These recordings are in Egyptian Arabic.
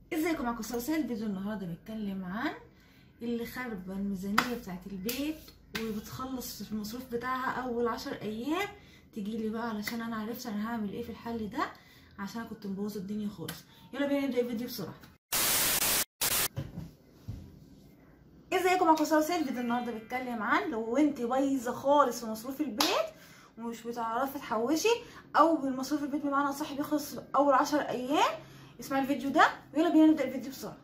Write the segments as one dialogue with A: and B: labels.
A: ازيكم معاكم سلسلة فيديو النهارده بيتكلم عن اللي خاربة الميزانية بتاعت البيت وبتخلص المصروف بتاعها اول عشر ايام تجيلي بقى علشان انا عرفت انا هعمل ايه في الحل ده عشان أنا كنت مبوظة الدنيا خالص يلا بينا نبدأ الفيديو بسرعة ازيكم معاكم سلسلة فيديو النهارده بيتكلم عن لو انت بايظة خالص في مصروف البيت ومش بتعرفي تحوشي او بالمصروف البيت بمعنى صح بيخلص اول عشر ايام اسمعي الفيديو ده ويلا بينا نبدا الفيديو بسرعه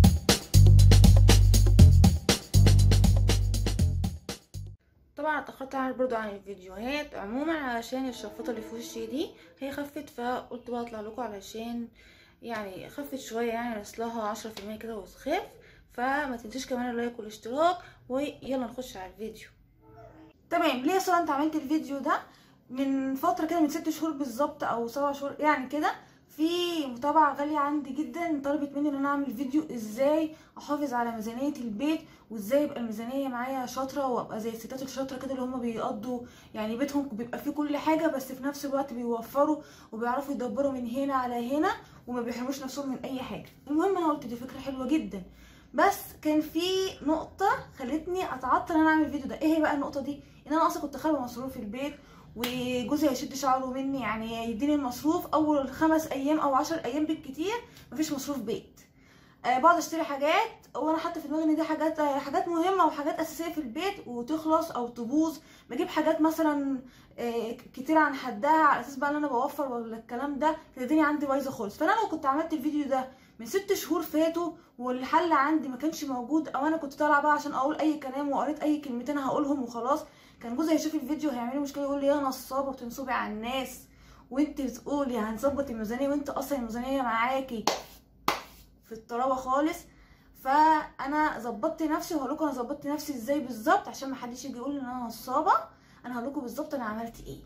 A: طبعا اتاخرت عن برضو عن الفيديوهات عموما علشان الشفاطه اللي في وشي دي هي خفت فقلت بقى اطلع لكم علشان يعني خفت شويه يعني نصلها عشرة في المية كده وتخف فما تنسيش كمان اللايك والاشتراك ويلا نخش على الفيديو تمام ليه يا انت عملت الفيديو ده من فتره كده من ست شهور بالظبط او سبع شهور يعني كده في متابعة غالية عندي جدا طلبت مني ان انا اعمل فيديو ازاي احافظ على ميزانية البيت وازاي يبقى الميزانية معايا شاطرة وابقى زي الستات الشاطرة كده اللي هما بيقضوا يعني بيتهم بيبقى فيه كل حاجة بس في نفس الوقت بيوفروا وبيعرفوا يدبروا من هنا على هنا وما بيحرموش نفسهم من اي حاجة المهم انا قلت دي فكرة حلوة جدا بس كان في نقطة خلتني اتعطل ان انا اعمل الفيديو ده ايه هي بقى النقطة دي ان انا اصلا كنت خاربة مصروف البيت وجوزي هيشد شعره مني يعني يديني المصروف اول خمس ايام او عشر ايام بالكتير مفيش مصروف بيت أه بقعد اشتري حاجات وانا حاطه في دماغي ان دي حاجات حاجات مهمه وحاجات اساسيه في البيت وتخلص او تبوظ بجيب حاجات مثلا أه كتير عن حدها على اساس بقى ان انا بوفر ولا الكلام ده كده الدنيا عندي بايظه خالص فانا لو كنت عملت الفيديو ده من ست شهور فاتوا والحل عندي ما كانش موجود او انا كنت طالعه بقى عشان اقول اي كلام وقريت اي كلمتين هقولهم وخلاص كان جوزي هيشوف الفيديو هيعمل مشكله يقول لي يا نصابه بتنصبي على الناس وانت بتقولي هنظبط الميزانيه وانت اصلا الميزانيه معاكي في الطراوه خالص فانا ظبطت نفسي وهقول لكم انا ظبطت نفسي ازاي بالظبط عشان ما حدش يجي يقول ان انا نصابه انا هقول لكم بالظبط انا عملت ايه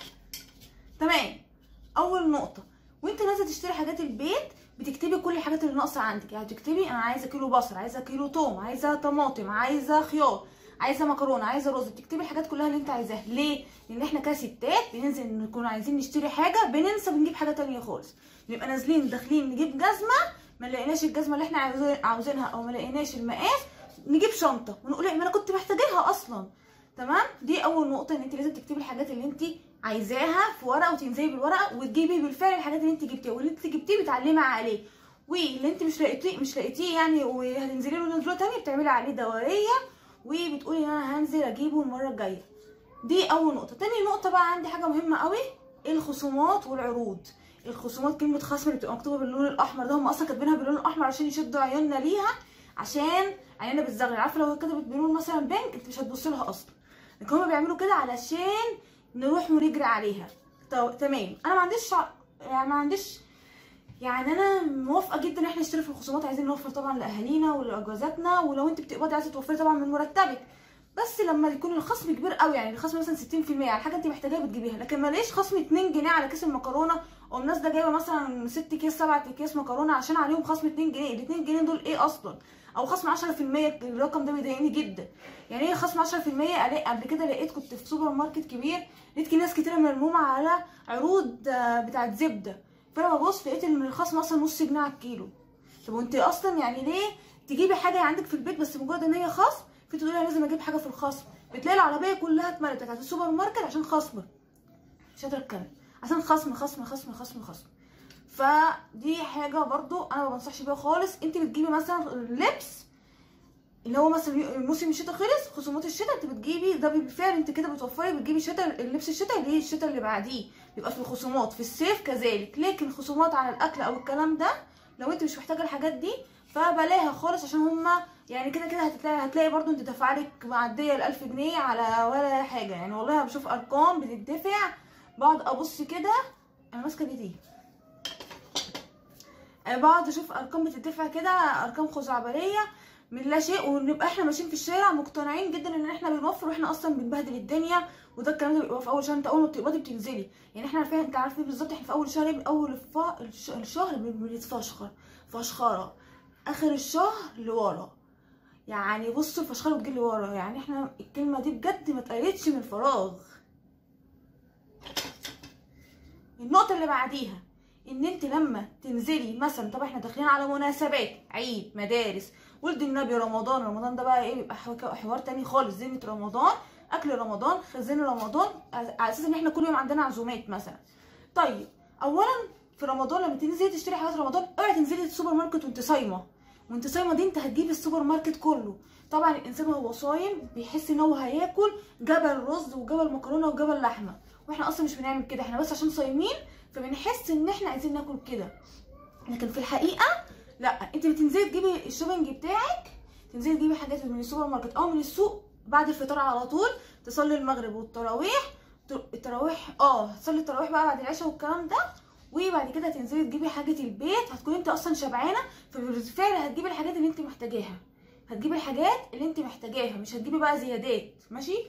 A: تمام اول نقطه وانت نازله تشتري حاجات البيت بتكتبي كل الحاجات اللي ناقصه عندك يعني تكتبي انا عايزه كيلو بصل عايزه كيلو توم عايزه طماطم عايزه خيار عايزه مكرونه عايزه رز تكتبي الحاجات كلها اللي انت عايزاها ليه لان احنا كستات بننزل نكون عايزين نشتري حاجه بننسى بنجيب حاجه تانية خالص نبقى نازلين داخلين نجيب جزمه ما لقيناش الجزمه اللي احنا عاوزينها او ما لقيناش المقاس نجيب شنطه ونقول ما انا كنت محتاجاها اصلا تمام دي اول نقطه ان انت لازم تكتبي الحاجات اللي انت عايزاها في ورقه وتنزلي بالورقه وتجيبي بالفعل الحاجات اللي انت جبتيها واللي انت جبتيه بتعلمي عليه واللي انت مش لاقيتيه مش لاقيتيه يعني وهتنزلي له نزوله تانية بتعملي عليه دوريه وبتقولي ان انا هنزل اجيبه المره الجايه دي اول نقطه تاني نقطه بقى عندي حاجه مهمه قوي الخصومات والعروض الخصومات كلمه خصم اللي بتبقى مكتوبه باللون الاحمر ده هم اصلا كاتبينها باللون الاحمر عشان يشدوا عيوننا ليها عشان عيننا بتزغلل عارفه لو كتبت بلون مثلا بينك انت مش هتبصي لها اصلا لكن هم بيعملوا كده علشان نروح ونجري عليها تمام انا ما عنديش يعني ما عنديش يعني انا موافقه جدا ان احنا نشتري في الخصومات عايزين نوفر طبعا لاهالينا ولاجوازاتنا ولو انت بتقبضي عايزه توفري طبعا من مرتبك بس لما يكون الخصم كبير قوي يعني الخصم مثلا 60% على حاجه انت محتاجاها بتجيبيها لكن ما ليش خصم 2 جنيه على كيس المكرونه او الناس ده جايبه مثلا 6 كيس 7 اكياس مكرونه عشان عليهم خصم 2 جنيه ال 2 جنيه دول ايه اصلا او خصم 10% الرقم ده بيضايقني جدا يعني ايه خصم 10% قبل كده لقيت كنت في سوبر ماركت كبير لقيت ناس كتيره ملمومه على عروض بتاعت زبده فانا ببص لقيت ان الخصم اصلا نص جنيه على الكيلو طب وانت اصلا يعني ليه تجيبي حاجه عندك في البيت بس مجرد ان هي خصم في تقولي لازم اجيب حاجه في الخصم بتلاقي العربيه كلها اتملت بتاعت السوبر ماركت عشان خصم مش قادره اتكلم عشان خصم خصم خصم خصم خصم فدي حاجه برضو انا ما بنصحش بيها خالص انت بتجيبي مثلا اللبس اللي هو مثلا موسم الشتاء خلص خصومات الشتاء انت بتجيبي ده بالفعل انت كده بتوفري بتجيبي الشتاء اللبس الشتاء اللي هي الشتاء اللي بعديه بيبقى في الخصومات في الصيف كذلك لكن خصومات على الاكل او الكلام ده لو انت مش محتاجه الحاجات دي فبلاها خالص عشان هما يعني كده كده هتلاقي هتلاقي برضو انت دافعالك معديه ال 1000 جنيه على ولا حاجه يعني والله بشوف ارقام بتدفع بقعد ابص كده انا ماسكه بايدي بقعد اشوف ارقام بتدفع كده ارقام خزعبليه من لا شيء ونبقى احنا ماشيين في الشارع مقتنعين جدا ان احنا بنوفر واحنا اصلا بنبهدل الدنيا وده الكلام ده بيبقى في اول شهر انت اول ما بتقبضي بتنزلي يعني احنا عارفين انت عارفين بالظبط احنا في اول شهر اول الشهر بنتفشخر فشخره اخر الشهر لورا يعني بصوا الفشخره بتجي لورا يعني احنا الكلمه دي بجد ما اتقالتش من فراغ النقطه اللي بعديها ان انت لما تنزلي مثلا طبعا احنا داخلين على مناسبات عيد مدارس ولد النبي رمضان رمضان ده بقى ايه بيبقى حو- حوار تاني خالص زينة رمضان اكل رمضان خزين رمضان على اساس ان احنا كل يوم عندنا عزومات مثلا طيب اولا في رمضان لما تنزلي تشتري حاجات رمضان اوعي تنزلي السوبر ماركت وانت صايمه وانت صايمه دي انت هتجيبي السوبر ماركت كله طبعا الانسان وهو صايم بيحس ان هو هياكل جبل رز وجبل مكرونه وجبل لحمه واحنا اصلا مش بنعمل كده احنا بس عشان صايمين فبنحس ان احنا عايزين ناكل كده لكن في الحقيقه لا انت بتنزلي تجيبي الشوبنج بتاعك تنزلي تجيبي حاجات من السوبر ماركت او من السوق بعد الفطار على طول تصلي المغرب والتراويح ت- التراويح اه تصلي التراويح بقى بعد العشاء والكلام ده وبعد كده تنزلي تجيبي حاجه البيت هتكوني انت اصلا شبعانه فبالفعل هتجيبي الحاجات اللي انت محتاجاها هتجيبي الحاجات اللي انت محتاجاها مش هتجيبي بقى زيادات ماشي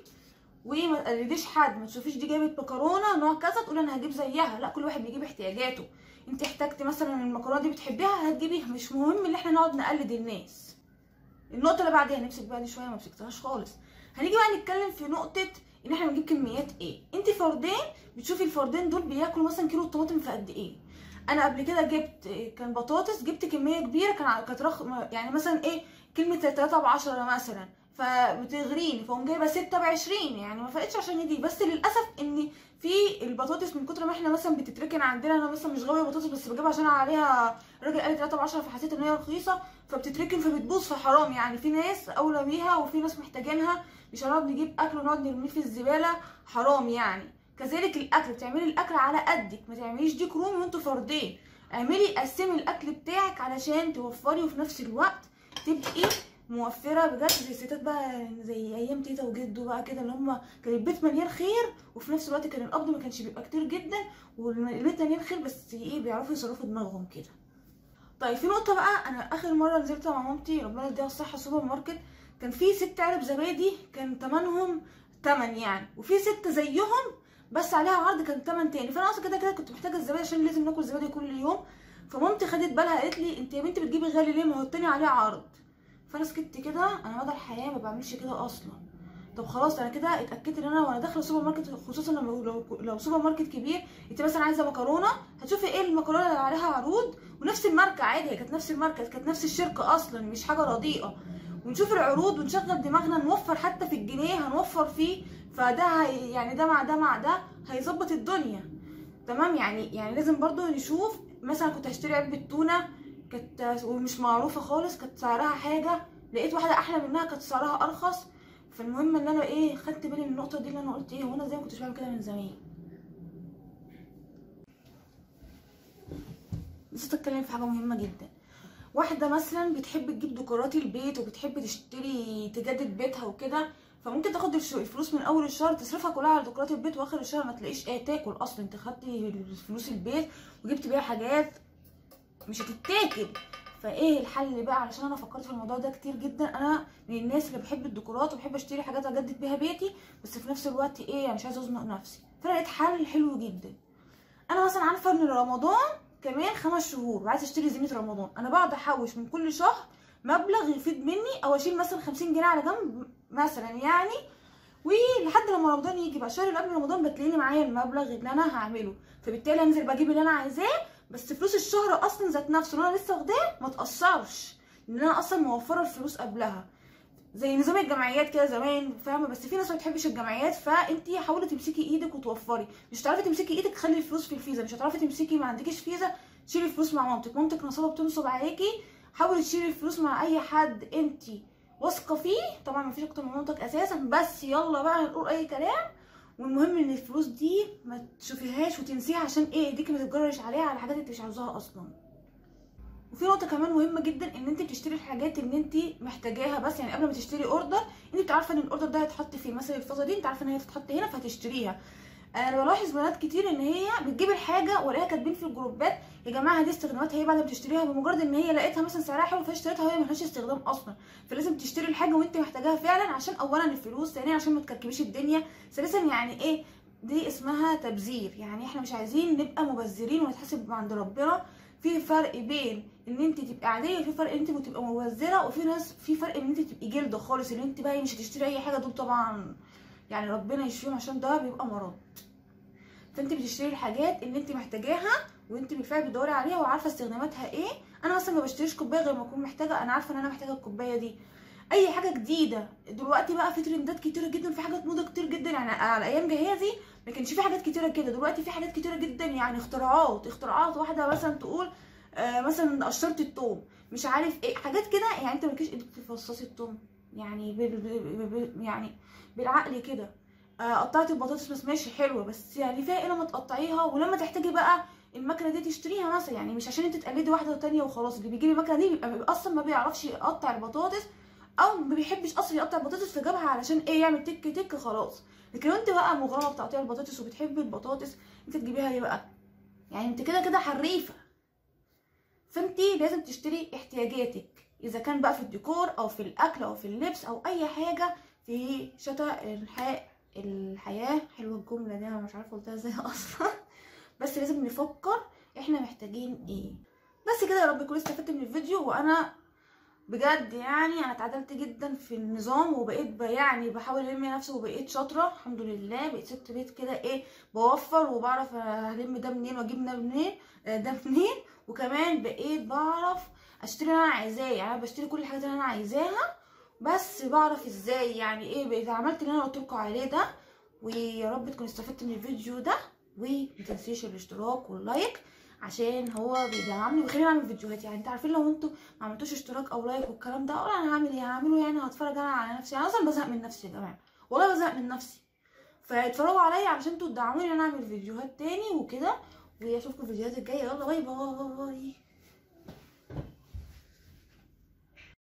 A: وما تقلديش حد ما تشوفيش دي جابت مكرونه نوع كذا تقولي انا هجيب زيها لا كل واحد بيجيب احتياجاته انت احتاجتي مثلا المكرونه دي بتحبيها هتجيبيها مش مهم ان احنا نقعد نقلد الناس النقطه اللي بعديها نمسك بقى دي شويه ما مسكتهاش خالص هنيجي بقى نتكلم في نقطه ان احنا بنجيب كميات ايه انت فردين بتشوفي الفردين دول بياكلوا مثلا كيلو الطماطم في قد ايه انا قبل كده جبت كان بطاطس جبت كميه كبيره كان ع- كانت رخ يعني مثلا ايه كلمه 3 ب 10 مثلا فبتغريني فقوم جايبه 6 ب 20 يعني ما فرقتش عشان دي بس للاسف ان في البطاطس من كتر ما احنا مثلا بتتركن عندنا انا مثلا مش غاويه بطاطس بس بجيبها عشان عليها الراجل قال لي 3 ب 10 فحسيت ان هي رخيصه فبتتركن فبتبوظ فحرام يعني في ناس اولى بيها وفي ناس محتاجينها مش هنقعد نجيب اكل ونقعد نرميه في الزباله حرام يعني كذلك الاكل بتعملي الاكل على قدك ما تعمليش ديك رومي وانتوا فردين اعملي قسمي الاكل بتاعك علشان توفري وفي نفس الوقت تبقي موفره بجد زي الستات بقى زي ايام تيتا وجدو بقى كده اللي هم كان البيت مليان خير وفي نفس الوقت كان القبض ما كانش بيبقى كتير جدا والبيت مليان خير بس ايه بيعرفوا يصرفوا دماغهم كده طيب في نقطه بقى انا اخر مره نزلت مع مامتي ربنا يديها الصحه سوبر ماركت كان في ست علب زبادي كان تمنهم تمن يعني وفي ست زيهم بس عليها عرض كان تمن تاني فانا اصلا كده كده كنت محتاجه الزبادي عشان لازم ناكل زبادي كل يوم فمامتي خدت بالها قالت لي انت يا بنتي بتجيبي غالي ليه ما هو التاني عليه عرض فانا سكت كده انا مدى الحياه ما بعملش كده اصلا طب خلاص انا كده اتاكدت ان انا وانا داخله سوبر ماركت خصوصا لما لو, لو سوبر ماركت كبير انت مثلا عايزه مكرونه هتشوفي ايه المكرونه اللي عليها عروض ونفس الماركه عادي هي كانت نفس الماركه كانت نفس الشركه اصلا مش حاجه رديئه ونشوف العروض ونشغل دماغنا نوفر حتى في الجنيه هنوفر فيه فده هي يعني ده مع ده مع ده هيظبط الدنيا تمام يعني يعني لازم برضو نشوف مثلا كنت هشتري علبه تونه كانت ومش معروفه خالص كانت سعرها حاجه لقيت واحده احلى منها كانت سعرها ارخص فالمهم ان انا ايه خدت بالي من النقطه دي اللي انا قلت ايه هو انا زي ما كنتش بعمل كده من زمان نسيت اتكلم في حاجه مهمه جدا واحده مثلا بتحب تجيب ديكورات البيت وبتحب تشتري تجدد بيتها وكده فممكن تاخد الش- الفلوس من اول الشهر تصرفها كلها على ديكورات البيت واخر الشهر ما تلاقيش ايه تاكل اصلا انت خدتي فلوس البيت وجبت بيها حاجات مش هتتاكل فايه الحل بقى علشان انا فكرت في الموضوع ده كتير جدا انا من الناس اللي بحب الديكورات وبحب اشتري حاجات اجدد بيها بيتي بس في نفس الوقت ايه يعني مش عايزه ازنق نفسي فانا لقيت حل حلو جدا انا مثلا عارفه ان رمضان كمان خمس شهور وعايزه اشتري زينه رمضان انا بقعد احوش من كل شهر مبلغ يفيد مني او اشيل مثلا 50 جنيه على جنب مثلا يعني ولحد لما رمضان يجي بقى الشهر اللي قبل رمضان بتلاقيني معايا المبلغ اللي انا هعمله فبالتالي انزل بجيب اللي انا عايزاه بس فلوس الشهر اصلا ذات نفسه اللي انا لسه واخداه ما تاثرش لان انا اصلا موفره الفلوس قبلها زي نظام الجمعيات كده زمان فاهمه بس في ناس ما بتحبش الجمعيات فانت حاولي تمسكي ايدك وتوفري مش هتعرفي تمسكي ايدك خلي الفلوس في الفيزا مش هتعرفي تمسكي ما عندكيش فيزا شيلي الفلوس مع مامتك مامتك نصابه بتنصب عليكي حاولي تشيلي الفلوس مع اي حد انت واثقه فيه طبعا مفيش اكتر من مامتك اساسا بس يلا بقى نقول اي كلام والمهم ان الفلوس دي ما تشوفيهاش وتنسيها عشان ايه ايديكي ما تتجرش عليها على حاجات انت مش عاوزاها اصلا وفي نقطه كمان مهمه جدا ان انت بتشتري الحاجات اللي انت محتاجاها بس يعني قبل ما تشتري اوردر انت بتبقى عارفه ان الاوردر ده هيتحط في مثلا الفازه دي انت عارفه ان هي هتتحط هنا فهتشتريها انا بلاحظ بنات كتير ان هي بتجيب الحاجه والاقيها كاتبين في الجروبات يا جماعه دي استخدامات هي بعد ما تشتريها بمجرد ان هي لقيتها مثلا سعرها حلو فاشتريتها وهي ملهاش استخدام اصلا فلازم تشتري الحاجه وانت محتاجاها فعلا عشان اولا الفلوس ثانيا عشان ما تكركبيش الدنيا ثالثا يعني ايه دي اسمها تبذير يعني احنا مش عايزين نبقى مبذرين ونتحاسب عند ربنا في فرق بين ان انت تبقى عاديه وفي فرق ان انت تبقى مبذره وفي ناس في فرق ان انت تبقي جلده خالص ان انت بقى مش هتشتري اي حاجه دول طبعا يعني ربنا يشفيهم عشان ده بيبقى مرض فانت بتشتري الحاجات اللي انت محتاجاها وانت بالفعل بتدوري عليها وعارفه استخداماتها ايه انا مثلا ما بشتريش كوبايه غير ما اكون محتاجه انا عارفه ان انا محتاجه الكوبايه دي اي حاجه جديده دلوقتي بقى في ترندات كتيره جدا في حاجات موضه كتير جدا يعني على ايام جهازي ما كانش في حاجات كتيره كده دلوقتي في حاجات كتيره جدا يعني اختراعات اختراعات واحده مثلا تقول آه مثلا قشرة التوم مش عارف ايه حاجات كده يعني انت مالكيش ايدك تفصصي التوم يعني بال بال بال يعني بالعقل كده آه قطعت البطاطس بس ماشي حلوه بس يعني فيها ايه لما تقطعيها ولما تحتاجي بقى المكنه دي تشتريها مثلا يعني مش عشان انت تقلدي واحده تانية وخلاص اللي بيجيب المكنه دي بيبقى, بيبقى اصلا ما بيعرفش يقطع البطاطس او ما بيحبش اصلا يقطع البطاطس فجابها علشان ايه يعمل تك تك خلاص لكن انت بقى مغرمه بتقطيع البطاطس وبتحبي البطاطس انت تجيبيها ليه بقى يعني انت كده كده حريفه فانت لازم تشتري احتياجاتك اذا كان بقى في الديكور او في الاكل او في اللبس او اي حاجه في شتاء الحياه الحياه حلوه الجمله دي انا مش عارفه قلتها ازاي اصلا بس لازم نفكر احنا محتاجين ايه بس كده يا رب تكونوا استفدتوا من الفيديو وانا بجد يعني انا اتعدلت جدا في النظام وبقيت يعني بحاول الم نفسي وبقيت شاطره الحمد لله بقيت ست بيت كده ايه بوفر وبعرف هلم ده منين واجيب ده منين ده منين وكمان بقيت بعرف اشتري اللي انا عايزاه يعني انا بشتري كل الحاجات اللي انا عايزاها بس بعرف ازاي يعني ايه بقيت عملت اللي انا قلت لكم عليه ده ويا رب تكونوا استفدتوا من الفيديو ده ومتنسيش الاشتراك واللايك عشان هو بيدعمني وبيخليني اعمل فيديوهات يعني انتوا عارفين لو انتوا ما عملتوش اشتراك او لايك والكلام ده اقول انا هعمل ايه هعمله يعني هتفرج انا على نفسي انا اصلا بزهق من نفسي يا جماعه والله بزهق من نفسي فاتفرجوا عليا علشان انتوا تدعموني ان انا اعمل فيديوهات تاني وكده واشوفكم الفيديوهات الجايه يلا باي باي